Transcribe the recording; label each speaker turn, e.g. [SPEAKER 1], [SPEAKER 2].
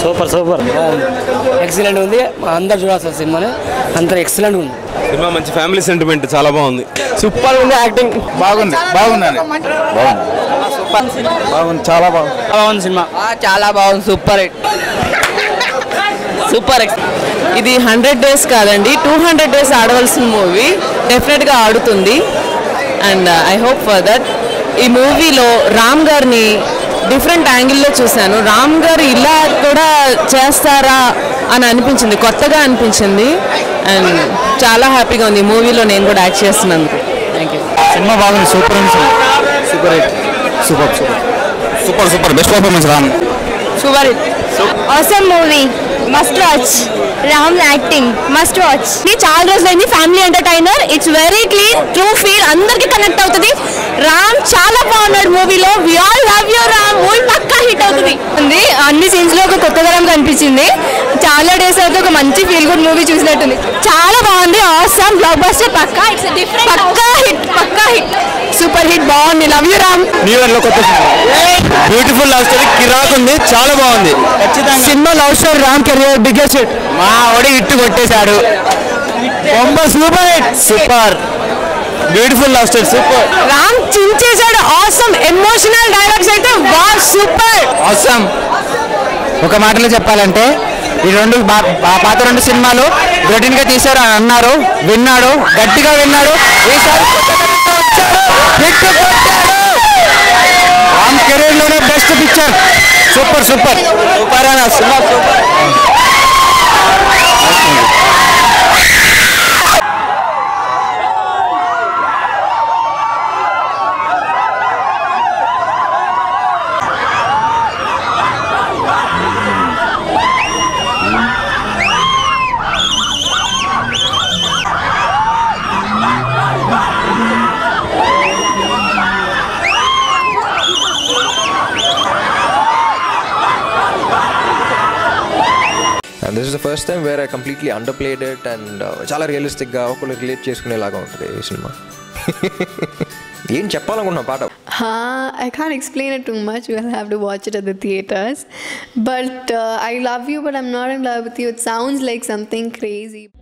[SPEAKER 1] Super super excellent ఉంది అందరు చూడాల్సిన సినిమాని అంత ఎక్సలెంట్ ఉంది
[SPEAKER 2] సినిమా మంచి ఫ్యామిలీ సెంటిమెంట్ చాలా బాగుంది
[SPEAKER 1] సూపర్ ఉంది యాక్టింగ్
[SPEAKER 3] బాగుంది బాగుందండి బాగుంది చాలా బాగుంది
[SPEAKER 1] బాగుంది సినిమా
[SPEAKER 4] చాలా బాగుంది సూపర్ హిట్ సూపర్ ఎక్స్ ఇది హండ్రెడ్ డేస్ కాదండి టూ హండ్రెడ్ డేస్ ఆడవలసిన మూవీ డెఫినెట్గా ఆడుతుంది and I hope for that ఈ మూవీలో రామ్ గారిని డిఫరెంట్ యాంగిల్లో చూశాను రామ్ గారు ఇలా కూడా చేస్తారా అని అనిపించింది కొత్తగా అనిపించింది అండ్ చాలా హ్యాపీగా ఉంది ఈ మూవీలో నేను కూడా యాక్ట్ చేస్తున్నందుకు థ్యాంక్ యూ
[SPEAKER 3] సినిమా బాగుంది సూపర్ ఉంది super hit super super super super best performance Ram
[SPEAKER 4] super hit
[SPEAKER 5] awesome movie must watch Ram acting must watch ఇది చాలా రోజులైంది family entertainer it's very clean true feel అందరికి కనెక్ట్ అవుతుంది రామ్ చాలా బాగున్నాడు మూవీలో we all love you Ram movie పక్కా హిట్ అవుతుంది ఉంది అన్ని సీన్స్ లో ఒక కొత్త తరం కనిపించింది చాలా డేస్ అయితే ఒక మంచి ఫీల్ గుడ్ మూవీ చూసినట్టుంది చాలా బాగుంది ఆసమ్ బ్లాక్ బస్టర్ పక్కా ఇట్స్ డిఫరెంట్ పక్కా హిట్ పక్కా హిట్ సూపర్ హిట్ బాగుంది love you Ram
[SPEAKER 3] new year లో కొత్త బ్యూటిఫుల్ లవ్ స్టోరీ కిరాక్ ఉంది చాలా బాగుంది సినిమా love story Ram career biggest hit మా ఓడి హిట్ కొట్టేశాడు బొమ్మ super hit super beautiful love story super
[SPEAKER 5] Ram చించేశాడు ఆసమ్ ఎమోషనల్ డైలాగ్స్ అయితే వా సూపర్
[SPEAKER 3] అవసరం ఒక మాటలో చెప్పాలంటే ఈ రెండు బా- బా- పాత రెండు సినిమాలు రొటీన్ గా తీశారు అని అన్నారు విన్నాడు గట్టిగా విన్నాడు ఈసారి hit కొట్టాడు. రామ్ కెరీర్ లోనే best picture super super super అన్న సినిమా super
[SPEAKER 6] and this is the first time where I completely underplayed it and చాలా రియలిస్టిక్గా ఒకళ్ళు రిలేట్ చేసుకునేలాగా ఉంటుంది ఈ సినిమా ఏం చెప్పాలనుకున్నా పాట
[SPEAKER 7] Huh, I can't explain it too much. You'll have to watch it at the theaters. But uh, I love you, but I'm not in love with you. It sounds like something crazy.